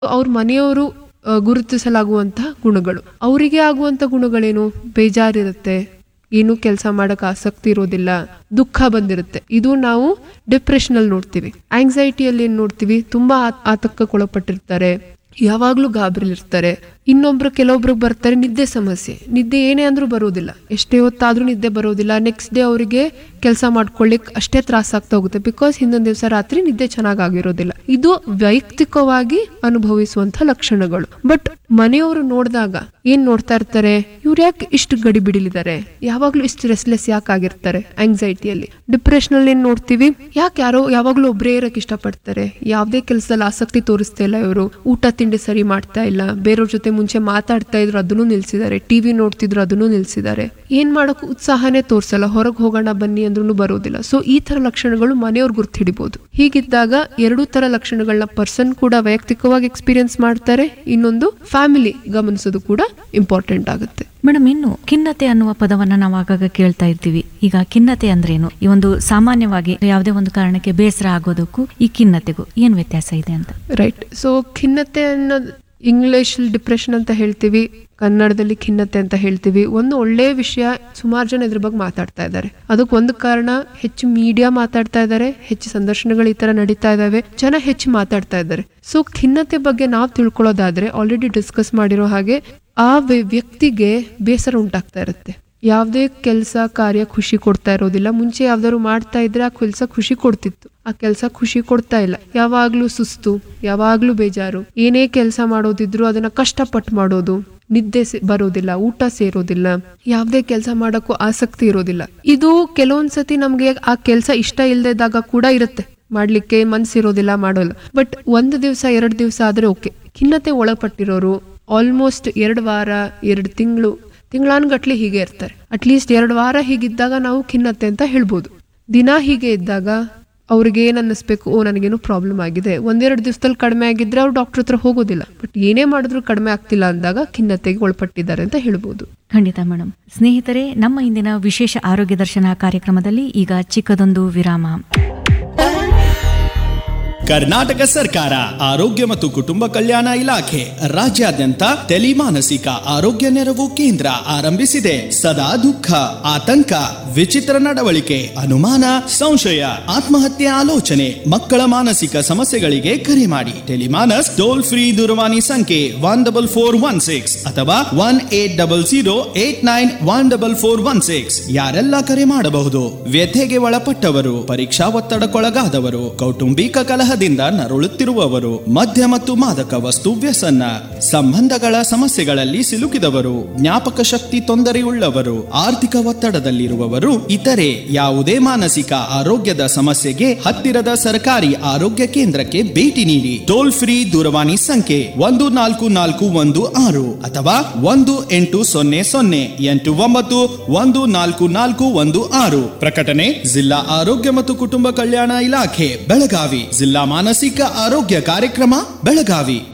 ಅವ್ರ ಮನೆಯವರು ಆ, ಗುರುತಿಸಲಾಗುವಂತಹ ಗುಣಗಳು ಅವರಿಗೆ ಆಗುವಂತ ಗುಣಗಳೇನು ಬೇಜಾರಿರುತ್ತೆ ಏನು ಕೆಲಸ ಮಾಡಕ್ ಆಸಕ್ತಿ ಇರೋದಿಲ್ಲ ದುಃಖ ಬಂದಿರುತ್ತೆ ಇದು ನಾವು ಡಿಪ್ರೆಷನ್ ಅಲ್ಲಿ ನೋಡ್ತೀವಿ ಆಂಗ್ಸೈಟಿಯಲ್ಲಿ ಏನ್ ನೋಡ್ತೀವಿ ತುಂಬಾ ಆತ್- ಆತಂಕಕ್ಕೊಳಪಟ್ಟಿರ್ತಾರೆ ಯಾವಾಗ್ಲೂ ಗಾಬರಿಲಿರ್ತಾರೆ ಇನ್ನೊಬ್ರು ಕೆಲವೊಬ್ರು ಬರ್ತಾರೆ ನಿದ್ದೆ ಸಮಸ್ಯೆ ನಿದ್ದೆ ಏನೇ ಅಂದ್ರೂ ಬರೋದಿಲ್ಲ ಎಷ್ಟೇ ಹೊತ್ತಾದ್ರೂ ನಿದ್ದೆ ಬರೋದಿಲ್ಲ ನೆಕ್ಸ್ಟ್ ಡೇ ಅವರಿಗೆ ಕೆಲಸ ಮಾಡ್ಕೊಳ್ಳಿಕ್ ಅಷ್ಟೇ ತ್ರಾಸ ಆಗ್ತಾ ಹೋಗುತ್ತೆ ಬಿಕಾಸ್ ಹಿಂದೊಂದ್ ದಿವಸ ರಾತ್ರಿ ನಿದ್ದೆ ಚೆನ್ನಾಗಿರೋದಿಲ್ಲ ಇದು ವೈಯಕ್ತಿಕವಾಗಿ ಅನುಭವಿಸುವಂತ ಲಕ್ಷಣಗಳು ಬಟ್ ಮನೆಯವರು ನೋಡಿದಾಗ ಏನ್ ನೋಡ್ತಾ ಇರ್ತಾರೆ ಇವ್ರು ಯಾಕೆ ಇಷ್ಟು ಗಡಿ ಬಿಡಿಲಿದ್ದಾರೆ ಯಾವಾಗ್ಲೂ ಇಷ್ಟು ರೆಸ್ಲೆಸ್ ಯಾಕೆ ಆಗಿರ್ತಾರೆ ಆಂಗ್ಸೈಟಿಯಲ್ಲಿ ಡಿಪ್ರೆಷನ್ ಅಲ್ಲಿ ಏನ್ ನೋಡ್ತೀವಿ ಯಾಕೆ ಯಾರೋ ಯಾವಾಗ್ಲೂ ಒಬ್ರೇ ಇರಕ್ ಇಷ್ಟಪಡ್ತಾರೆ ಯಾವ್ದೇ ಕೆಲಸದಲ್ಲಿ ಆಸಕ್ತಿ ತೋರಿಸ್ತಾ ಇಲ್ಲ ಇವರು ಊಟ ತಿಂಡಿ ಸರಿ ಮಾಡ್ತಾ ಇಲ್ಲ ಬೇರೆಯವ್ರ ಜೊತೆ ಮುಂಚೆ ಮಾತಾಡ್ತಾ ಇದ್ರು ಅದನ್ನು ನಿಲ್ಸಿದ್ದಾರೆ ಟಿವಿ ನೋಡ್ತಿದ್ರು ಅದನ್ನು ನಿಲ್ಸಿದ್ದಾರೆ ಏನ್ ಮಾಡಕ್ ಉತ್ಸಾಹನೇ ತೋರ್ಸಲ್ಲ ಹೊರಗೆ ಹೋಗೋಣ ಬನ್ನಿ ಅಂದ್ರೂ ಬರೋದಿಲ್ಲ ಸೊ ಈ ತರ ಲಕ್ಷಣಗಳು ಮನೆಯವ್ರು ಗುರ್ತು ಹಿಡಿಬಹುದು ಹೀಗಿದ್ದಾಗ ಎರಡೂ ತರ ಲಕ್ಷಣಗಳನ್ನ ಪರ್ಸನ್ ಕೂಡ ವೈಯಕ್ತಿಕವಾಗಿ ಎಕ್ಸ್ಪೀರಿಯನ್ಸ್ ಮಾಡ್ತಾರೆ ಇನ್ನೊಂದು ಫ್ಯಾಮಿಲಿ ಗಮನಿಸೋದು ಕೂಡ ಇಂಪಾರ್ಟೆಂಟ್ ಆಗುತ್ತೆ ಮೇಡಮ್ ಇನ್ನು ಖಿನ್ನತೆ ಅನ್ನುವ ಪದವನ್ನ ನಾವು ಆಗಾಗ ಕೇಳ್ತಾ ಇರ್ತೀವಿ ಈಗ ಖಿನ್ನತೆ ಅಂದ್ರೇನು ಈ ಒಂದು ಸಾಮಾನ್ಯವಾಗಿ ಯಾವುದೇ ಒಂದು ಕಾರಣಕ್ಕೆ ಬೇಸರ ಆಗೋದಕ್ಕೂ ಈ ಖಿನ್ನತೆಗೂ ಏನ್ ವ್ಯತ್ಯಾಸ ಇದೆ ಅಂತ ರೈಟ್ ಸೊ ಖಿನ್ನತೆ ಅನ್ನೋದು ಇಂಗ್ಲಿಷ್ ಡಿಪ್ರೆಷನ್ ಅಂತ ಹೇಳ್ತೀವಿ ಕನ್ನಡದಲ್ಲಿ ಖಿನ್ನತೆ ಅಂತ ಹೇಳ್ತೀವಿ ಒಂದು ಒಳ್ಳೆಯ ವಿಷಯ ಸುಮಾರು ಜನ ಇದ್ರ ಬಗ್ಗೆ ಮಾತಾಡ್ತಾ ಇದ್ದಾರೆ ಅದಕ್ಕೆ ಒಂದು ಕಾರಣ ಹೆಚ್ಚು ಮೀಡಿಯಾ ಮಾತಾಡ್ತಾ ಇದ್ದಾರೆ ಹೆಚ್ಚು ಸಂದರ್ಶನಗಳು ಈ ತರ ನಡೀತಾ ಇದಾವೆ ಜನ ಹೆಚ್ಚು ಮಾತಾಡ್ತಾ ಇದ್ದಾರೆ ಸೊ ಖಿನ್ನತೆ ಬಗ್ಗೆ ನಾವು ತಿಳ್ಕೊಳ್ಳೋದಾದ್ರೆ ಆಲ್ರೆಡಿ ಡಿಸ್ಕಸ್ ಮಾಡಿರೋ ಹಾಗೆ ಆ ವ್ಯ- ವ್ಯಕ್ತಿಗೆ ಬೇಸರ ಉಂಟಾಗ್ತಾ ಇರುತ್ತೆ ಯಾವುದೇ ಕೆಲಸ ಕಾರ್ಯ ಖುಷಿ ಕೊಡ್ತಾ ಇರೋದಿಲ್ಲ ಮುಂಚೆ ಯಾವ್ದಾದ್ರು ಮಾಡ್ತಾ ಇದ್ರೆ ಆ ಕೆಲಸ ಖುಷಿ ಕೊಡ್ತಿತ್ತು ಆ ಕೆಲಸ ಖುಷಿ ಕೊಡ್ತಾ ಇಲ್ಲ ಯಾವಾಗ್ಲೂ ಸುಸ್ತು ಯಾವಾಗ್ಲೂ ಬೇಜಾರು ಏನೇ ಕೆಲಸ ಮಾಡೋದಿದ್ರು ಅದನ್ನ ಕಷ್ಟಪಟ್ಟು ಮಾಡೋದು ನಿದ್ದೆ ಸೇ- ಬರೋದಿಲ್ಲ ಊಟ ಸೇರೋದಿಲ್ಲ ಯಾವ್ದೇ ಕೆಲಸ ಮಾಡಕ್ಕೂ ಆಸಕ್ತಿ ಇರೋದಿಲ್ಲ ಇದು ಕೆಲವೊಂದ್ಸತಿ ನಮ್ಗೆ ಆ ಕೆಲಸ ಇಷ್ಟ ಇಲ್ದಿದ್ದಾಗ ಕೂಡ ಇರುತ್ತೆ ಮಾಡ್ಲಿಕ್ಕೆ ಮನ್ಸಿರೋದಿಲ್ಲ ಮಾಡೋಲ್ಲ ಬಟ್ ಒಂದು ದಿವಸ ಎರಡು ದಿವಸ ಆದ್ರೆ ಓಕೆ ಖಿನ್ನತೆ ಒಳಪಟ್ಟಿರೋರು ಆಲ್ಮೋಸ್ಟ್ ಎರಡು ವಾರ ಎರಡು ತಿಂಗಳು ತಿಂಗಳಾನ್ಗಟ್ಲೆ ಹೀಗೆ ಇರ್ತಾರೆ ಅಟ್ಲೀಸ್ಟ್ ಎರಡು ವಾರ ಹೀಗಿದ್ದಾಗ ನಾವು ಖಿನ್ನತೆ ಅಂತ ಹೇಳ್ಬೋದು ದಿನ ಹೀಗೆ ಇದ್ದಾಗ ಅವ್ರಿಗೆ ಏನ್ ಅನ್ನಿಸ್ಬೇಕು ಓ ನನಗೇನು ಪ್ರಾಬ್ಲಮ್ ಆಗಿದೆ ಒಂದೆರಡು ದಿವಸದಲ್ಲಿ ಕಡಿಮೆ ಆಗಿದ್ರೆ ಅವ್ರು ಡಾಕ್ಟರ್ ಹತ್ರ ಹೋಗೋದಿಲ್ಲ ಬಟ್ ಏನೇ ಮಾಡಿದ್ರು ಕಡಿಮೆ ಆಗ್ತಿಲ್ಲ ಅಂದಾಗ ಖಿನ್ನತೆಗೆ ಒಳಪಟ್ಟಿದ್ದಾರೆ ಅಂತ ಹೇಳ್ಬೋದು ಖಂಡಿತ ಮೇಡಮ್ ಸ್ನೇಹಿತರೆ ನಮ್ಮ ಇಂದಿನ ವಿಶೇಷ ಆರೋಗ್ಯ ದರ್ಶನ ಕಾರ್ಯಕ್ರಮದಲ್ಲಿ ಈಗ ಚಿಕ್ಕದೊಂದು ವಿರಾಮ ಕರ್ನಾಟಕ ಸರ್ಕಾರ ಆರೋಗ್ಯ ಮತ್ತು ಕುಟುಂಬ ಕಲ್ಯಾಣ ಇಲಾಖೆ ರಾಜ್ಯಾದ್ಯಂತ ಟೆಲಿಮಾನಸಿಕ ಆರೋಗ್ಯ ನೆರವು ಕೇಂದ್ರ ಆರಂಭಿಸಿದೆ ಸದಾ ದುಃಖ ಆತಂಕ ವಿಚಿತ್ರ ನಡವಳಿಕೆ ಅನುಮಾನ ಸಂಶಯ ಆತ್ಮಹತ್ಯೆ ಆಲೋಚನೆ ಮಕ್ಕಳ ಮಾನಸಿಕ ಸಮಸ್ಯೆಗಳಿಗೆ ಕರೆ ಮಾಡಿ ಟೆಲಿಮಾನಸ್ ಟೋಲ್ ಫ್ರೀ ದೂರವಾಣಿ ಸಂಖ್ಯೆ one double four one six ಅಥವಾ one eight double zero eight nine one double four one six ಯಾರೆಲ್ಲ ಕರೆ ಮಾಡಬಹುದು ವ್ಯಥೆಗೆ ಒಳಪಟ್ಟವರು ಪರೀಕ್ಷಾ ಒತ್ತಡಕ್ಕೊಳಗಾದವರು ಕೌಟುಂಬಿಕ ಕಲಹದಿಂದ ನರಳುತ್ತಿರುವವರು ಮದ್ಯ ಮತ್ತು ಮಾದಕ ವಸ್ತು ವ್ಯಸನ ಸಂಬಂಧಗಳ ಸಮಸ್ಯೆಗಳಲ್ಲಿ ಸಿಲುಕಿದವರು ಜ್ಞಾಪಕ ಶಕ್ತಿ ತೊಂದರೆಯುಳ್ಳವರು ಆರ್ಥಿಕ ಒತ್ತಡದಲ್ಲಿರುವವರು ಇತರೆ ಯಾವುದೇ ಮಾನಸಿಕ ಆರೋಗ್ಯದ ಸಮಸ್ಯೆಗೆ ಹತ್ತಿರದ ಸರ್ಕಾರಿ ಆರೋಗ್ಯ ಕೇಂದ್ರಕ್ಕೆ ಭೇಟಿ ನೀಡಿ ಟೋಲ್ ಫ್ರೀ ದೂರವಾಣಿ ಸಂಖ್ಯೆ ಒಂದು ನಾಲ್ಕು ನಾಲ್ಕು ಒಂದು ಆರು ಅಥವಾ ಒಂದು ಎಂಟು ಸೊನ್ನೆ ಸೊನ್ನೆ ಎಂಟು ಒಂಬತ್ತು ಒಂದು ನಾಲ್ಕು ನಾಲ್ಕು ಒಂದು ಆರು ಪ್ರಕಟಣೆ ಜಿಲ್ಲಾ ಆರೋಗ್ಯ ಮತ್ತು ಕುಟುಂಬ ಕಲ್ಯಾಣ ಇಲಾಖೆ ಬೆಳಗಾವಿ ಜಿಲ್ಲಾ ಮಾನಸಿಕ ಆರೋಗ್ಯ ಕಾರ್ಯಕ್ರಮ ಬೆಳಗಾವಿ